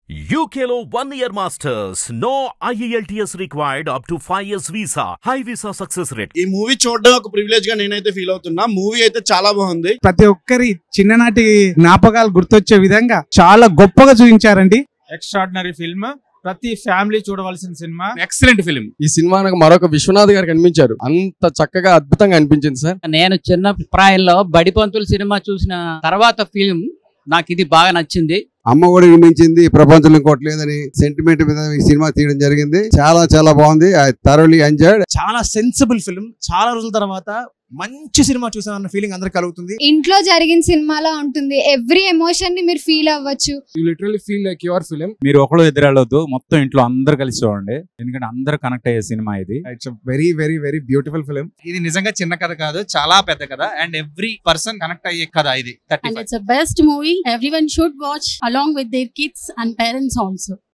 UKLO one year masters. No IELTS required up to 5 years visa. High visa success rate. ఈ movie చూడడం ఒక privilege గా నేనైతే feel అవుతున్నా మూవీ అయితే చాలా బాగుంది ప్రతి ఒక్కరి చిన్ననాటి జ్ఞాపకాలు గుర్తొచ్చే విధంగా చాలా గొప్పగా చూపించారండి ఎక్స్ట్రాడినరీ ఫిల్మ్ ప్రతి ఫ్యామిలీ చూడవలసిన సినిమా ఎక్సలెంట్ ఫిలిం ఈ సినిమా నాకు మరొక విశ్వనాథ్ గారు కనిపించారు అంత చక్కగా అద్భుతంగా అనిపించింది సార్ నేను చిన్న ప్రాయంలో బడిపంతుల సినిమా చూసిన తర్వాత ఫిలిం నాకు ఇది బాగా నచ్చింది అమ్మ కూడా నిర్మించింది ఈ ప్రపంచంలో ఇంకోటి లేదని సెంటిమెంట్ మీద ఈ సినిమా తీయడం జరిగింది చాలా చాలా బాగుంది ఐ థరోలీ ఎంజాయ్డ్ చాలా సెన్సిబుల్ ఫిల్మ్ చాలా రోజుల తర్వాత మంచి సినిమా చూసామన్న ఫీలింగ్ అందరికి కలుగుతుంది ఇంట్లో జరిగిన సినిమాలా ఉంటుంది ఎవ్రీ ఎమోషన్ ని మీరు ఫీల్ అవ్వచ్చు you literally feel like your film మీరు ఒకళ్ళు ఎదురెళ్ళొద్దు మొత్తం ఇంట్లో అందరు కలిసి చూడండి ఎందుకంటే అందరు కనెక్ట్ అయ్యే సినిమా ఇది it's very very very beautiful film ఇది నిజంగా చిన్న కథ కాదు చాలా పెద్ద కథ అండ్ ఎవ్రీ పర్సన్ కనెక్ట్ అయ్యే కథ ఇది thirty and it's a best movie everyone should watch along with their kids and parents also